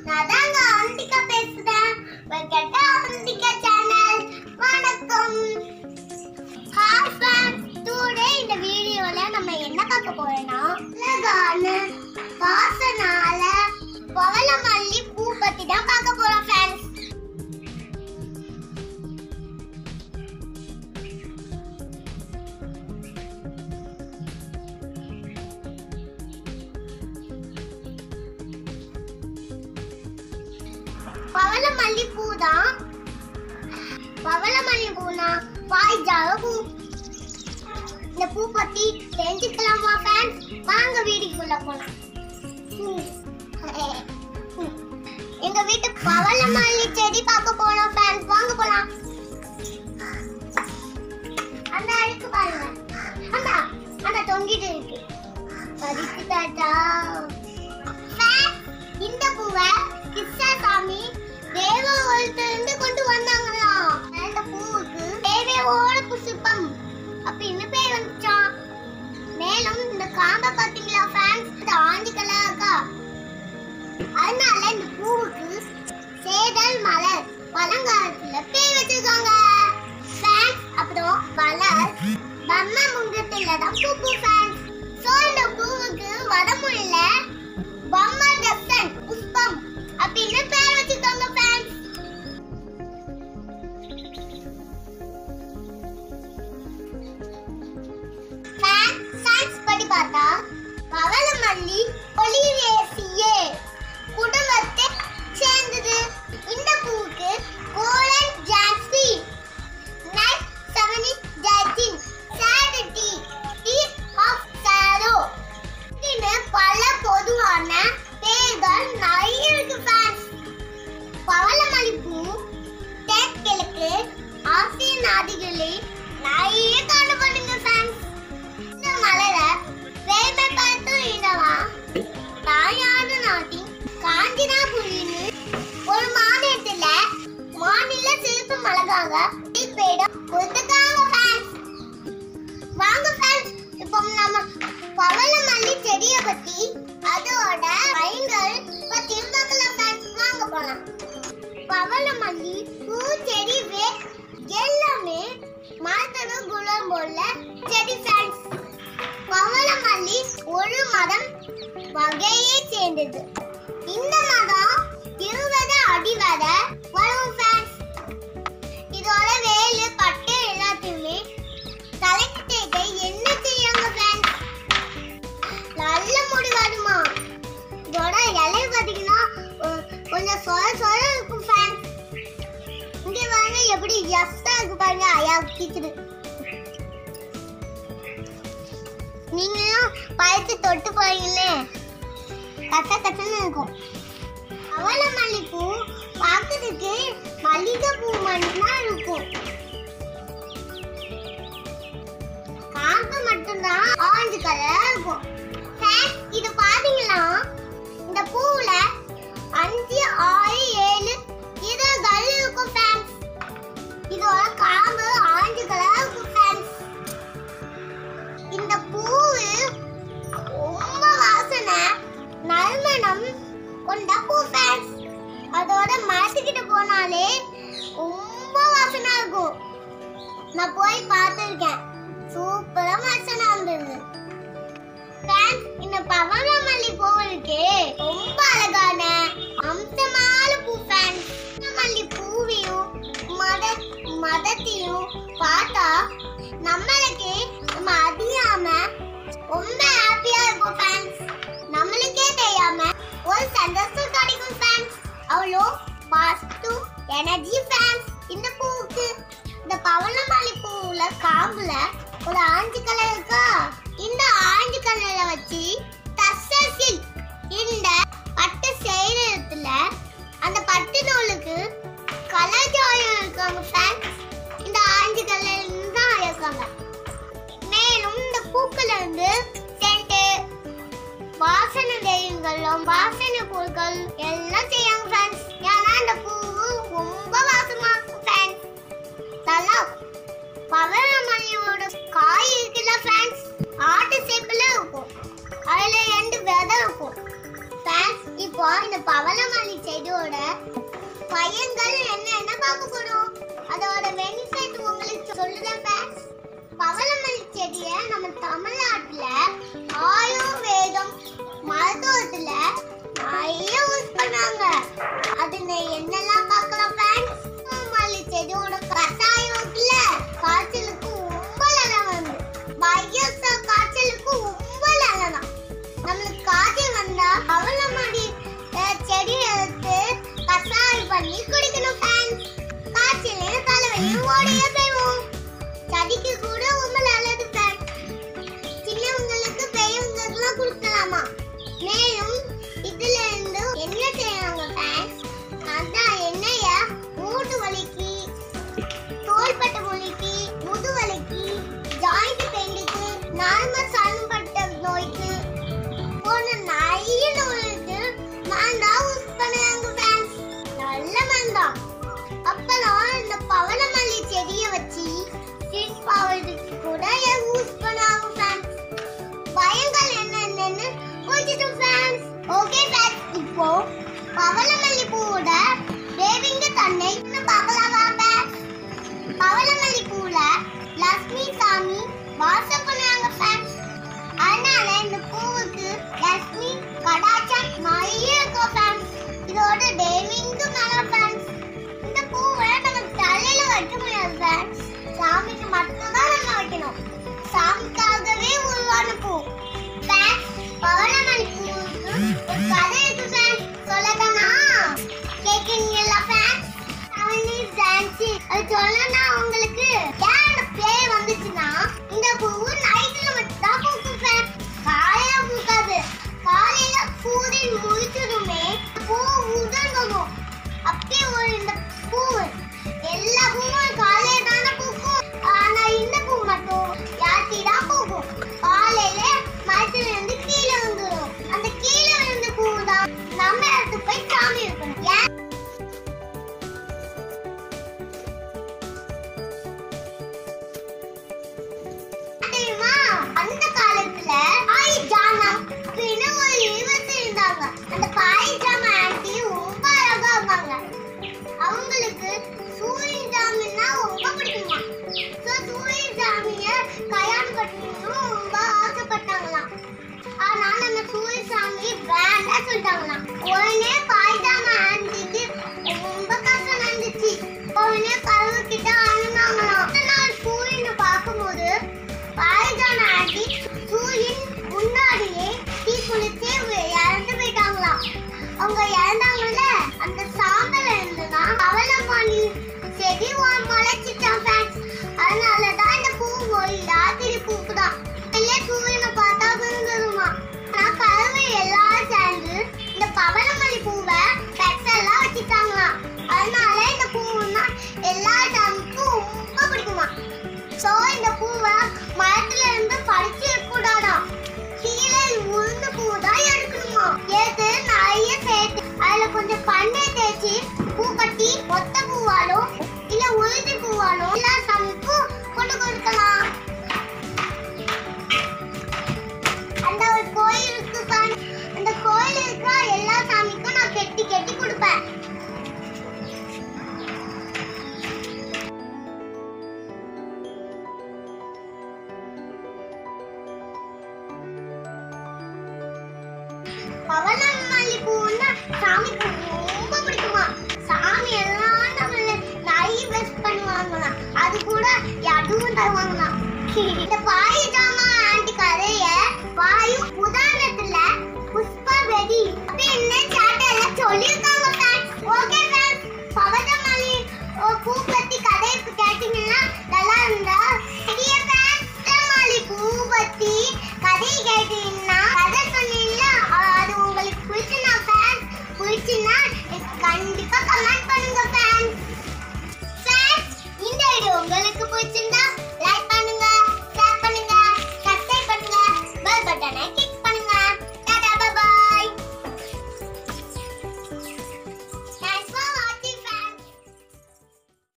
நான் தாங்க அவந்திகா பேசுறேன் வெல்கம் டு அவந்திகா சேனல் வணக்கம் ஹாய் ஃப்ரெண்ட்ஸ் டுடே இந்த வீடியோல நம்ம என்ன பார்க்க போறோம்னா அழகான வாசனால பவளமல்லி பூ பத்தி தான் பார்க்க போறோம் ஃப்ரெண்ட்ஸ் பவளமல்லி பூ தான் பவளமல்லி பூனா பாய்ஜால பூ இந்த பூ பத்தி தெரிஞ்சுக்கலாமா ஃபேன்ஸ் வாங்க வீடியோக்குள்ள போலாம் ம். ம். எங்க வீட்டு பவளமல்லி செடி பார்க்க போனோம் ஃபேன்ஸ் வாங்க போலாம் அந்த அழுக்கு பாருங்க அந்த அந்த தொங்கிட்டு இருக்கு பறித்து தாத்தா ஃபேன்ஸ், இந்த பூவை கிருஷ்ணசாமி தேவகுலத்திலிருந்து கொண்டு வந்தாங்களாம் அந்த பூவுக்கு தேவையோட புஷ்பம் அப்படின்னு பேர் வந்துச்சான் மேலும் இந்த காம்பை பாத்தீங்களா ஃபேன்ஸ் இது ஆண்டி கலர் இருக்கா அதனால இந்த பூவுக்கு சேதல் மலர் பழங்காலத்துல பேர் வச்சிருக்காங்க ஃபேன்ஸ் அப்புறம் மலர் பம்ம முங்கத்துல தான் பூக்கும் ஃபேன்ஸ் சோ இந்த பூவுக்கு வடமொழியில பம்மதசன் புஷ்பம் அப்படின்னு பேர் வச்சிருக்காங்க ஃபேன்ஸ் சயின்ஸ் படி பார்த்தா பவளமல்லி ஒலிவேசியே குடும்பத்தை சேர்ந்தது இந்த பூவுக்கு கோலன் ஜான்சி நைட் செவனி ஜாட்டின் சாடிட்டி டீ ஆஃப் சாரோ இப்படின்னு பல பொதுவான பேர்கள் நிறைய இருக்கு ஃபேன்ஸ் பவளமல்லி பூ தெற்கிழக்கு ஆசிய நாடுகளில் நிறைய காணப்படுங்க ஃபேன்ஸ் இந்த மலரை வேமை பார்த்து இடவா தாயான நாட்டின் காஞ்சினாபுரின்னு ஒரு மாநிலத்துல மாநில சிறப்பு மலகாக பேடம் கொடுத்துருக்காங்க ஃபேன்ஸ் வாங்க ஃப்ரெண்ட்ஸ் இப்போ நம்ம பவளமல்லி செடியை பத்தி அதோட பயன்கள் பத்தி பார்க்கலாம் ஃப்ரெண்ட்ஸ் வாங்க போலாம் பவளமல்லி பூ செடி வே எல்லாமே மரத்தோட குணம் போல செடி ஃப்ரெண்ட்ஸ் பவளமல்லி ஒரு மதம் வகையை சேர்ந்தது இந்த மதம் இருபது அடி வரை வரும் ஃப்ரெண்ட்ஸ் இதோட வேலு பட்டு எல்லாத்தையுமே தலைக்கு தேய்க்க என்ன செய்யாங்க ஃப்ரெண்ட்ஸ் நல்ல முடி வருமா இதோட இலை பார்த்தீங்கன்னா ஒ- கொஞ்சம் சொர சொர இருக்கும் ஃப்ரெண்ட்ஸ் இங்க பாருங்க எப்படி எஸ்டா இருக்கு பாருங்க ஐயா கிச்சுது நீங்களும் பழத்து தொட்டு போறீங்களே கட்ட கட்டன்னு இருக்கும் அவள மல்லிப்பூ பார்க்கறதுக்கு மல்லிகை பூ மட்டும்தான் இருக்கும் காம்பு மட்டும்தான் ஆரஞ்சு கலரா இருக்கும் ஃப்ரெண்ட்ஸ், இது பாத்தீங்களா இந்த பூவுல அஞ்சு ஆறு ஏழு இதழ்கள் இருக்கும் ஃப்ரெண்ட்ஸ் இதோட காம்பு ஆரஞ்சு கலரா இருக்கும் ஃப்ரெண்ட்ஸ் இந்த பூவு ரொம்ப வாசனை நறுமணம் கொண்ட பூ ஃப்ரெண்ட்ஸ் அதோட மரத்துக்கிட்ட போனாலே ரொம்ப வாசனை இருக்கும் நான் போய் பார்த்துருக்கேன் சூப்பரா வாசனை இருந்தது ஃப்ரெண்ட்ஸ் இந்த பவளமல்லி பூ இருக்கு ரொம்ப அழகான அம்சமான பூ ஃப்ரெண்ட்ஸ் மல்லி பூவையும் மத மதத்தையும் பார்த்தா நம்மளுக்கு நம்ம அறியாம ரொம்ப ஹாப்பியா இருக்கும் ஃப்ரெண்ட்ஸ் நம்மளுக்கே தெரியாம ஒரு சந்தோஷம் கிடைக்கும் ஃப்ரெண்ட்ஸ் அவ்வளோ பாசிட்டிவ் எனர்ஜி ஃப்ரெண்ட்ஸ் இந்த பூவுக்கு இந்த பவளமல்லி பூவுல காம்புல ஒரு ஆரஞ்சு கலர் இருக்கா இந்த ஆரஞ்சு கலரை வச்சு டஸ்டர் சில்க் இந்த பட்டு செய்யறதுல அந்த பட்டு நூலுக்கு கலர் ஜாயம் இருக்காங்க ஃப்ரெண்ட்ஸ் இந்த ஆரஞ்சு கலர்ல தான் இருக்காங்க மேலும் இந்த பூக்கள் இருந்து சென்ட் வாசனை தெய்வங்களும் வாசனை பொருட்கள் எல்லாம் செய்யாங்க ஃப்ரெண்ட்ஸ் ஏன்னா இந்த பூ ரொம்ப வாசமா இருக்கும் ஃப்ரெண்ட்ஸ் நல்லா பவளமல்லியோட காய் இருக்குல்ல ஃப்ரெண்ட்ஸ் ஆட்டு ஷேப்ல இருக்கும் அதுல ரெண்டு விதை இருக்கும் ஃப்ரெண்ட்ஸ் இப்போ இந்த பவளமல்லி செடியோட பயன்கள் என்னென்ன பார்க்க போறோம் அதோட பெனிஃபிட் உங்களுக்கு சொல்லுறேன் ஃப்ரெண்ட்ஸ் பவளமல்லி செடியை நம்ம தமிழ்நாட்டுல ஆயுர்வேதம் மருத்துவத்துல நிறைய யூஸ் பண்ணாங்க அதுல என்னெல்லாம் பார்க்கலாம் ஃப்ரெண்ட்ஸ் பவளமல்லி செடியோட கஷாயம் இருக்குல்ல காய்ச்சலுக்கு ரொம்ப நல்லா வந்து வயச காய்ச்சலுக்கு ரொம்ப நல்லதான் நம்மளுக்கு காய்ச்சல் வந்தா பவளமல்லி அஹ், செடி எடுத்து கஷாயம் பண்ணி குடிக்கணும் ஃப்ரெண்ட்ஸ் காய்ச்சல் தலைவலியும் ஓடியே போயிடும் சதிக்கு கூட ரொம்ப நல்லது ஃப்ரெண்ட்ஸ் சின்னவங்களுக்கு பெரியவங்களுக்குலாம் கொடுக்கலாமா மேலும் இதுல இருந்து என்ன செய்யறாங்க ஃப்ரெண்ட்ஸ் அதான் என்னைய மூட்டு வலிக்கு தோள்பட்டை வலிக்கு முது வலிக்கு ஜாயிண்ட் பெயினுக்கு நார்மல் சன்பட்ட நோய்க்கு போன நிறைய நோய்க்கு மாந்தா யூஸ் பண்ணுறாங்க ஃப்ரெண்ட்ஸ் நல்ல மாந்தா அப்பதான் இந்த பவளமல்லி செடியை வச்சு ஸ்கின் பவருக்கு கூட யூஸ் பண்ணுவாங்க ஃப்ரெண்ட்ஸ் பயங்கள் என்னென்னு புரிஞ்சிட்டோம் ஃப்ரெண்ட்ஸ் ஓகே ஃப்ரெண்ட்ஸ் இப்போ பவளமல்லி பூவோட வேவிங்க தன்னை இன்னும் பார்க்கலாம் வாங்க பவளமல்லி பூல லக்ஷ்மி சாமி வாசம் பண்ணுவாங்க ஃப்ரெண்ட்ஸ் அதனால இந்த பூவுக்கு லக்ஷ்மி கடாச்சம் நிறைய இருக்கும் ஃப்ரெண்ட்ஸ் இதோட டேவிங்கும் நல்லா ஃப்ரெண்ட்ஸ் இந்த பூவை நம்ம தலையில வைக்க முடியாது ஃப்ரெண்ட்ஸ் சாமிக்கு மட்டும்தான் நம்ம வைக்கணும் சாமிக்காகவே உருவான பூ ஃப்ரெண்ட்ஸ் பவளமல்லி பூவுக்கு ஒரு கதை இருக்கு ஃப்ரெண்ட்ஸ் சொல்லதானா கேக்குறீங்களா ஃப்ரெண்ட்ஸ் அவனி டான்சி அது சொல்லனா உங்களுக்கு ஏன் அந்த பேய் வந்துச்சுன்னா இந்த பூவு நைட்ல மட்டும் தான் பூக்கும் ஃப்ரெண்ட்ஸ் காலையில பூக்காது காலையில சூரியன் முழிச்சதுமே பூ உதிர்ந்துடும் அப்படியே ஒரு இந்த பூ எல்லா பூவும் காலையில தானே பூக்கும் ஆனா இந்த பூ மட்டும் யாத்தி தான் பூக்கும் காலையில மரத்துல இருந்து கீழே வந்துடும் அந்த கீழே விழுந்த பூ தான் நம்ம எடுத்து போய் சாமி இருக்கணும் ஏன் தெரியுமா அந்த காலத்துல பாய் ஜானா அப்படின்னு ஒரு இவத்து இருந்தாங்க அந்த பாய் ஜாமா ஆண்டி ரொம்ப அழகா இருப்பாங்க அவங்களுக்கு சூரிய ஜாமின்னா ரொம்ப பிடிக்குமா ஸோ சூரிய ஜாமிய கல்யாணம் கட்டணும்னு ரொம்ப ஆசைப்பட்டாங்களாம் ஆனா நம்ம சூரிய சாமி வேண்டாம் சொல்லிட்டாங்களாம் உடனே பாய் ஜாமா ஆண்டிக்கு ரொம்ப கஷ்டம் நடந்துச்சு உடனே கருவு கிட்ட அழுந்தாங்களாம் அடுத்த நாள் சூரியனை பார்க்கும்போது பாய்ஜான ஆண்டி சூரியன் முன்னாடியே தீ குளிச்சு இறந்து போயிட்டாங்களாம் அவங்க இறந்தாங்கல்ல அந்த சாம்பல் இருந்துதான் அவலமானி செடி ஒரு முளைச்சிட்டான் ஃப்ரெண்ட்ஸ் அதனால தான் இந்த பூ ஒரு ராத்திரி பூக்குதான் இல்லையே சூரியனை பார்த்தா விழுந்துருமா நான் கருவை எல்லாரும் சேர்ந்து இந்த பவளமல்லி பூவை பெட்ஸெல்லாம் வச்சுட்டாங்களாம் அதனால இந்த பூவுன்னா எல்லா டைமுக்கும் ரொம்ப பிடிக்குமா சோ இந்த பூவை மரத்துல இருந்து பறிச்சு கூடாதாம் கீழே உளுந்து பூ தான் எடுக்கணுமா ஏது நிறைய சேர்த்து அதுல கொஞ்சம் பண்ணை தேய்ச்சி பூ கட்டி ஒத்த பூவாலும் இல்ல உளுந்து பூவாலும் எல்லா சாமிக்கும் கொண்டு கொடுக்கலாம் அந்த ஒரு கோயில் இருக்கு பாரு. அந்த கோயில் இருக்கிற எல்லா சாமிக்கும் நான் கெட்டி கெட்டி கொடுப்பேன் பவளமல்லி பூன்னா சாமிக்கு ரொம்ப பிடிக்குமா சாமி எல்லாம் நம்மள நிறைய பெஸ்ட் பண்ணுவாங்களாம் அது கூட அதுவும் தருவாங்களாம் இந்த பாய்